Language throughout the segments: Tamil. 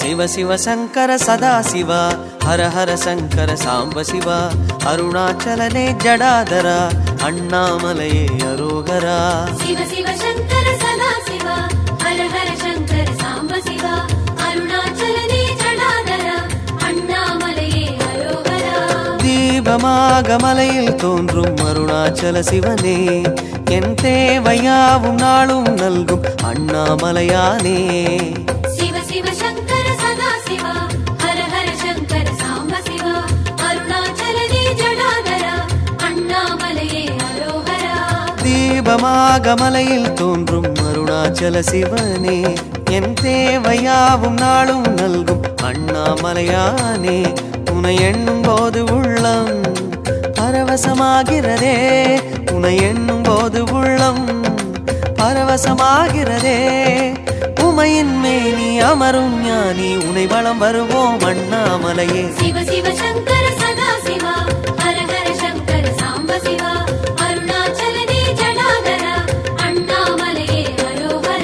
ಶಿವ ಶಿವ ಶಂಕರ ಸದಾ ಶಿವ ಹರ ಹರ ಶಂಕರ ಸಾಂಬ ಶಿವ ಅರುಣಾಚಲನೆ ಜಡಾಧರ ಅಣ್ಣಾಮಲಯೇ ಅರೋಗರ ಶಿವ ಶಿವ ಶಂಕರ ಸದಾ ಶಿವ ಹರ ಹರ ಶಂಕರ ಸಾಂಬ ಶಿವ ಅರುಣಾಚಲನೇ ಜಡಾಧರ ಅಣ್ಣಾಮಲೆಯೇ ಅರೋಗರ தீபமாக மலையில் தோன்றும் அருணாச்சல சிவனே என் தேவையாவும் நாளும் நல்கும் அண்ணாமலையானே ಶಿವ ಶಿವ ಶಂಕರ ಸದಾ ಶಿವ ಹರ ಹರ ಶಂಕರ ಸಾಂಬ ಶಿವ ಅರುಣಾಚಲನೇ ಜಡಾಧರ ಅಣ್ಣಾಮಲೆಯೇ ಅರೋಹರ தீபமாக மலையில் தோன்றும் அருணாச்சல சிவனே என் தேவையாவும் நாளும் நல்கும் அண்ணாமலையானே உனை எண்ணும் போது உள்ளம் பரவசமாகிறதே உனை எண்ணும் போது உள்ளம் பரவசமாகிறதே உமையின் மேனி அமரும் ஞானி உனை வளம் வருவோம் அண்ணாமலையே ಶಿವ ಶಿವ ಶಂಕರ ಸದಾ ಶಿವ ಹರ ಹರ ಶಂಕರ ಸಾಂಬ ಶಿವ ಅರುಣಾಚಲನೇ ಜಡಾಧರ ಅಣ್ಣಾಮಲೆಯೇ ಅರೋಹರ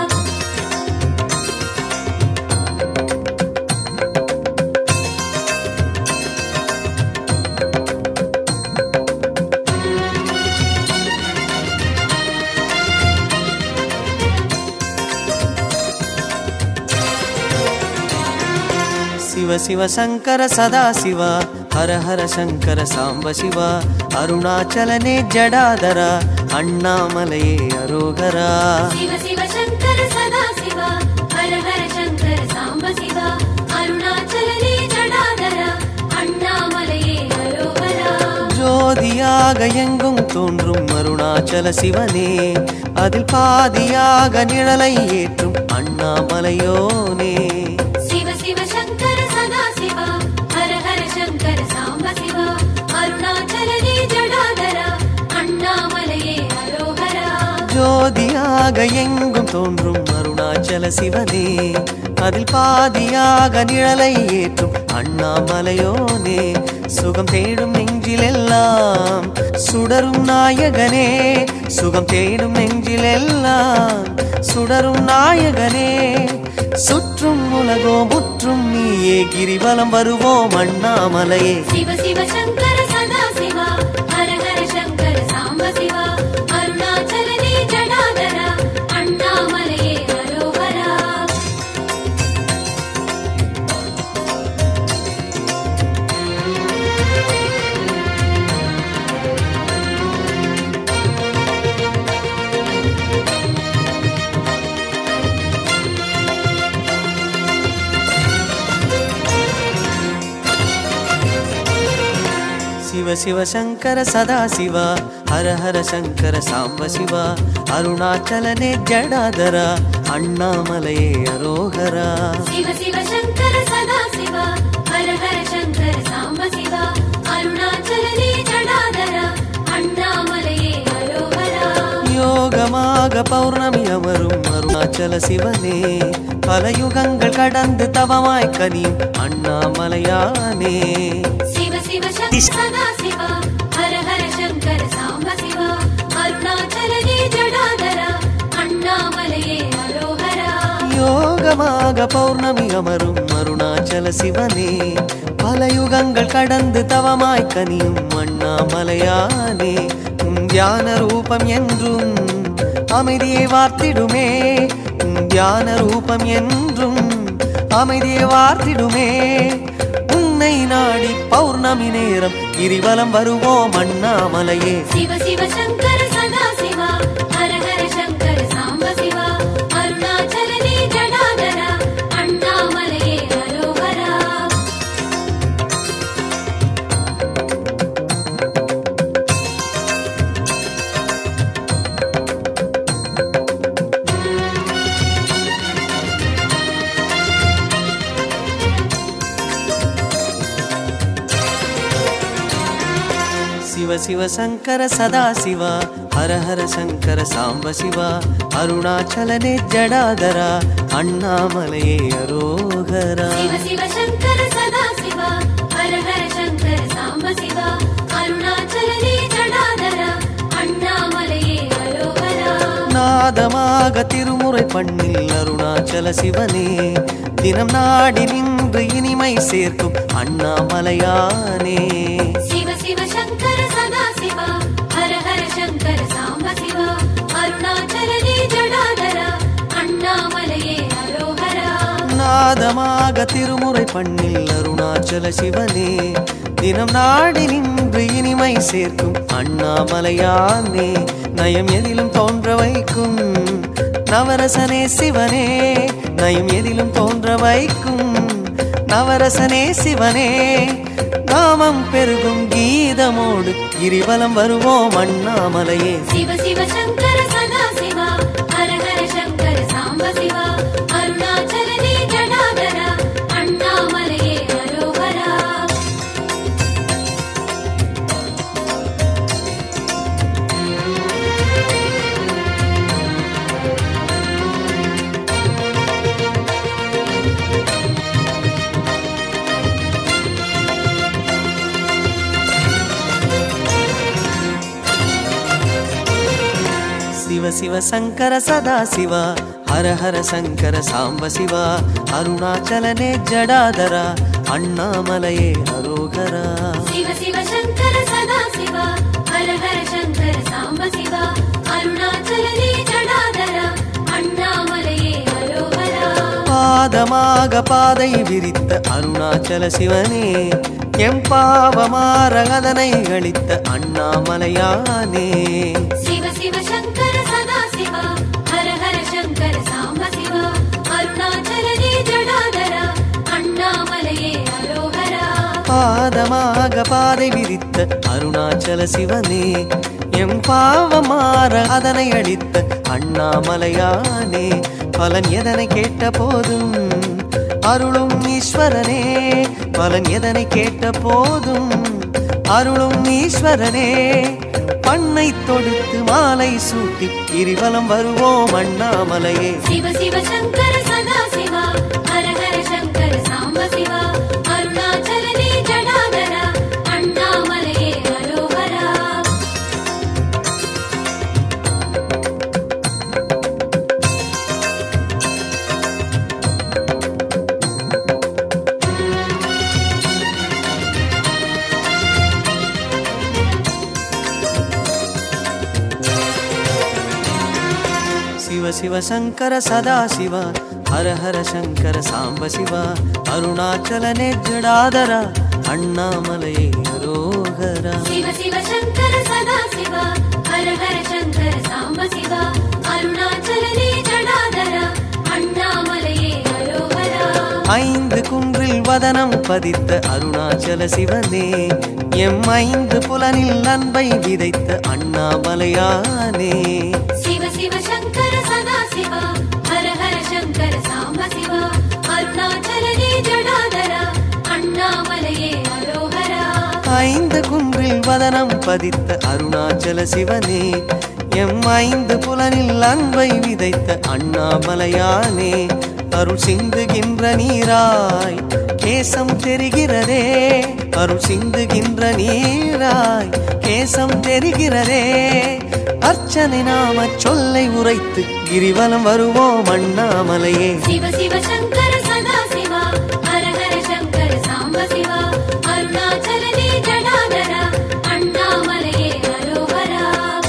ಶಿವ ಶಿವ ಶಂಕರ ಸದಾ ಶಿವ ಹರ ಹರ ಶಂಕರ ಸಾಂಬ ಶಿವ ಅರುಣಾಚಲನೆ ಜಡಾಧರ ಅಣ್ಣಾಮಲಯೇ ಅರೋಗರ ಶಿವ ಶಿವ ಶಂಕರ ಸದಾ ಶಿವ ಹರ ಹರ ಶಂಕರ ಸಾಂಬ ಶಿವ ಅರುಣಾಚಲನೇ ಜಡಾಧರ ಅಣ್ಣಾಮಲೆಯೇ ಅರೋಹರ ஜோதியாக எங்கும் தோன்றும் அருணாச்சல சிவனே அதில் பாதியாக நிழலை ஏற்றும் அண்ணாமலையோனே ಶಿವ ಶಿವ ಶಂಕರ ಸದಾ ಶಿವ ಹರ ಹರ ಶಂಕರ ಸಾಂಬ ಶಿವ ಅರುಣಾಚಲನೇ ಜಡಾಧರ ಅಣ್ಣಾಮಲೆಯೇ ಅರೋಹರ ஜோதியாக எங்கும் தோன்றும் அருணாச்சல சிவனே அதில் பாதியாக நிழலை ஏற்றும் அண்ணாமலையோனே சுகம் தேடும் நெஞ்சிலெல்லாம் சுடரும் நாயகனே சுகம் தேடும் நெஞ்சிலெல்லாம் சுடரும் நாயகனே சுற்றும் உலகோ முற்றும் நீயே கிரிவலம் வருவோம் அண்ணாமலையே ಶಿವ ಶಿವ ಶಂಕರ ಸದಾ ಶಿವ ಹರ ಹರ ಶಂಕರ ಸಾಂಬ ಶಿವ ಅರುಣಾಚಲನೇ ಜಡಾಧರ ಅಣ್ಣಾಮಲೆಯೇ ಅರೋಹರ ಶಿವ ಶಿವ ಶಂಕರ ಸದಾ ಶಿವ ಹರ ಹರ ಶಂಕರ ಸಾಂಬ ಶಿವ ಅರುಣಾಚಲನೆ ಜಡಾಧರ ಅಣ್ಣಾಮಲಯೇ ಅರೋಹರ ಶಿವ ಶಿವ ಶಂಕರ ಸದಾ ಶಿವ ಹರ ಹರ ಶಂಕರ ಸಾಂಬ ಶಿವ ಅರುಣಾಚಲನೇ ಜಡಾಧರ ಅಣ್ಣಾಮಲೆಯೇ ಅರೋಹರ யோகமாக பௌர்ணமி அமரும் அருணாச்சல சிவனே பல யுகங்கள் கடந்து தவமாய் கனியும் அண்ணாமலையானே ಶಿವ ಶಿವ ಶಂಕರ ಸದಾ ಶಿವ ಹರ ಹರ ಶಂಕರ ಸಾಂಬ ಶಿವ ಅರುಣಾಚಲನೇ ಜಡಾಧರ ಅಣ್ಣಾಮಲೆಯೇ ಅರೋಹರ யோகமாக பௌர்ணமி அமரும் அருணாச்சல சிவனே பல யுகங்கள் கடந்து தவமாய் கனியும் அண்ணாமலையானே உன் தியான ரூபம் என்றும் அமைதியை வார்த்திடுமே உன் தியான ரூபம் என்றும் அமைதியை வார்த்திடுமே உன்னை நாடி பௌர்ணமி நேரம் கிரிவலம் வருவோம் அண்ணாமலையே ಶಿವ ಶಿವ ಶಂಕರ ಸದಾ ಶಿವ ಹರ ಹರ ಶಂಕರ ಸಾಂಬ ಶಿವ ಅರುಣಾಚಲನೇ ಜಡಾಧರ ಅಣ್ಣಾಮಲೆಯೇ ಅರೋಹರ ಶಿವ ಶಿವ ಶಂಕರ ಸದಾ ಶಿವ ಹರ ಹರ ಶಂಕರ ಸಾಂಬ ಶಿವ ಅರುಣಾಚಲನೆ ಜಡಾಧರ ಅಣ್ಣಾಮಲೆಯೇ ಅರೋಗರ ಶಿವ ಶಿವ ಶಂಕರ ಸದಾ ಶಿವ ಹರ ಹರ ಶಂಕರ ಸಾಂಬ ಶಿವ ಅರುಣಾಚಲನೇ ಜಡಾಧರ ಅಣ್ಣಾಮಲೆಯೇ ಅರೋಹರ நாதமாக திருமுறை பண்ணில் அருணாச்சல சிவனே தினம் நாடி நின்று இனிமை சேர்க்கும் அண்ணாமலையானே சிவ சிவ சங்கர சதா சிவா ஹர ஹர சங்கர சாம்ப சிவா அருணாச்சலனே ஜடாதரா அண்ணாமலையே அரோகரா நாதமாக திருமுறை பண்ணில் அருணாச்சல சிவனே தினம் நாடி நின்று இனிமை சேர்க்கும் அண்ணாமலையானே நயம் எதிலும் தோன்ற வைக்கும் நவரசனே சிவனே நயம் எதிலும் தோன்ற வைக்கும் நவரசனே சிவனே நாமம் பெருகும் கீதமோடு கிரிவலம் வருவோம் அண்ணாமலையே சிவ சிவ சங்கர சதா சிவா ஹர ஹர சங்கர சாம்ப சிவா அருணாச்சலனே ஜடாதரா அண்ணாமலையே அரோகரா சிவ சிவ சங்கர சதா சிவா ஹர ஹர சங்கர சாம்ப சிவா அருணாச்சலனே ஜடாதரா அண்ணாமலையே அரோகரா சிவ சிவ சங்கர சதா சிவா ஹர ஹர சங்கர சாம்ப சிவா அருணாச்சலனே ஜடாதரா அண்ணாமலையே அரோகரா பாதமாக பாதை விரித்த அருணாச்சல சிவனே எம் பாவமாற அதனை அளித்த அண்ணாமலையானே சிவ சிவ சங்கர சதா சிவா ஹர ஹர சங்கர சாம்ப சிவா அருணாச்சலனே ஜடாதரா அண்ணாமலையே அரோகரா பாதமாக பாதை விரித்த அருணாச்சல சிவனே எம் பாவமாற அதனை அளித்த அண்ணாமலையானே பலன் எதனை கேட்ட போதும் அருளும் ஈஸ்வரனே பலன் எதனை கேட்ட போதும் அருளும் ஈஸ்வரனே பண்ணை தொடுத்து மாலை சூட்டி கிரிவலம் வருவோம் அண்ணாமலையே சிவ சிவ சங்கர சதா சிவா ஹர ஹர சங்கர சாம்ப சிவா அருணாச்சலனே ஜடாதரா அண்ணாமலையே அரோகரா சிவ சிவ சங்கர சதா சிவா ஹர ஹர சங்கர சாம்ப சிவா அருணாச்சலனே ஜடாதரா அண்ணாமலையே அரோகரா சிவ சிவ சங்கர சதா சிவா ஹர ஹர சங்கர சாம்ப சிவா அருணாச்சலனே ஜடாதரா அண்ணாமலையே அரோகரா ஐந்து குன்றில் வதனம் பதித்த அருணாச்சல சிவனே எம் ஐந்து புலனில் அன்பை விதைத்த அண்ணாமலையானே சிவ சிவ சங்கர சதா சிவா ஹர ஹர சங்கர சாம்ப சிவா அருணாச்சலனே ஜடாதரா அண்ணாமலையே அரோகரா ஐந்து குன்றில் வதனம் பதித்த அருணாச்சல சிவனே எம் ஐந்து புலனில் அன்பை விதைத்த அண்ணாமலையானே அருள் சிந்துகின்ற நீராய் கேசம் தெரிகிறதே அருள் சிந்துகின்ற நீராய் கேசம் தெரிகிறதே அர்ச்சனை நாம சொல்லை உரைத்து கிரிவலம் வருவோம் அண்ணாமலையே சிவ சிவ சங்கர சதா சிவா ஹர ஹர சங்கர சாம்ப சிவா அருணாச்சலனே ஜடாதரா அண்ணாமலையே அரோகரா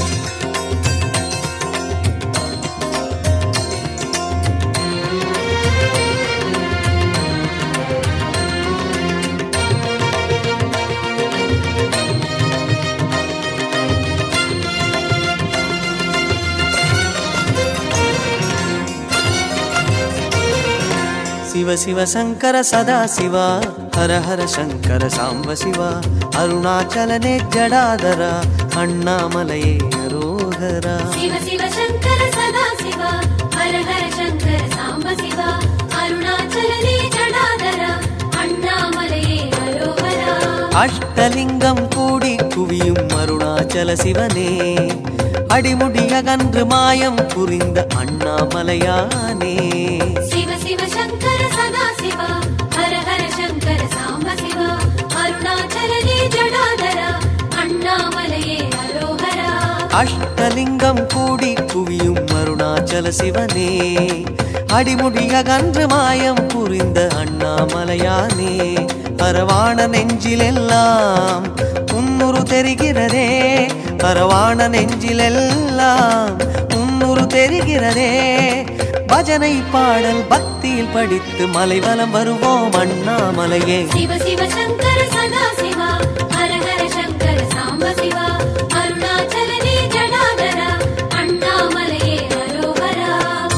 சிவ சிவ சங்கர சதா சிவா ஹர ஹர சங்கர சாம்ப சிவா அருணாச்சலனே ஜடாதரா அண்ணாமலையே அரோகரா சிவ சிவ சங்கர சதா சிவா ஹர ஹர சங்கர சாம்ப சிவா அருணாச்சலனே ஜடாதரா அண்ணாமலையே அரோகரா அஷ்டலிங்கம் கூடி குவியும் அருணாச்சல சிவனே அடிமுடி அகன்று மாயம் புரிந்த அண்ணாமலையானே சிவ சிவ சங்கர சதா சிவா ஹர ஹர சங்கர சாம்ப சிவா அருணாச்சலனே ஜடாதரா அண்ணாமலையே அரோகரா அஷ்டலிங்கம் கூடி குவியும் அருணா அருணாச்சல சிவனே அடிமுடியகன்று மாயம் புரிந்த அண்ணாமலையானே அரவாண நெஞ்சிலெல்லாம் உன்னுரு தெரிகிறதே அரவாண நெஞ்சிலெல்லாம் உன்னுரு தெரிகிறதே பஜனை பாடல் பக்தியில் படித்து மலைவலம் வருவோம் அண்ணாமலையே சிவ சிவ சங்கர சதா சிவா ஹர ஹர சங்கர சாம்ப சிவா அருணாச்சலனே ஜடாதர அண்ணாமலையே அரோகரா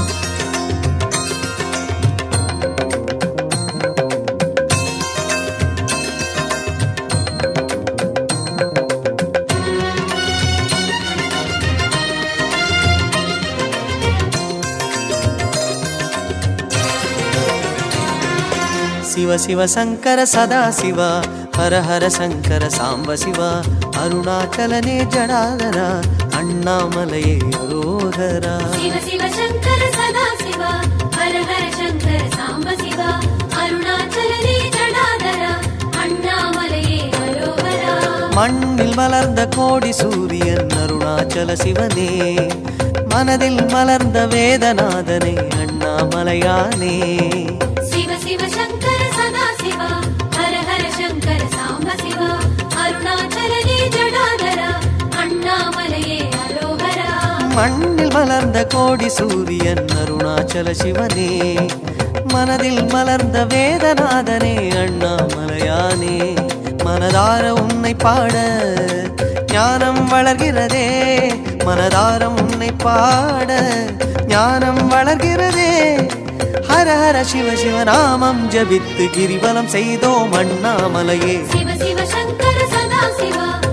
சிவ சிவ சங்கர சதா சிவா ஹர ஹர சங்கர சாம்ப சிவா அருணாச்சலனே ஜடாதரா அண்ணாமலையே அரோகரா சிவ சிவ சங்கர சதா சிவா ஹர ஹர சங்கர சாம்ப சிவா அருணாச்சலனே ஜடாதர அண்ணாமலையே அரோகரா மண்ணில் மலர்ந்த கோடி சூரியன் அருணாச்சல சிவனே மனதில் மலர்ந்த வேதநாதனே அண்ணாமலையானே சிவ சிவ சங்கர சதா சிவா ஹர ஹர சங்கர சாம்ப சிவா அருணாச்சலனே ஜடாதர அண்ணாமலையே அரோகரா மண்ணில் மலர்ந்த கோடி சூரியன் அருணாச்சல சிவனே மனதில் மலர்ந்த வேதநாதனே அண்ணாமலையானே மனதார உன்னை பாட ஞானம் வளர்கிறதே மனதாரம் உன்னை பாட ஞானம் வளர்கிறதே ஹர ஹர சிவ சிவ நாமம் ஜபித்து கிரிவலம் செய்தோம் அண்ணாமலையே சிவ சிவ சங்கர சதா சிவா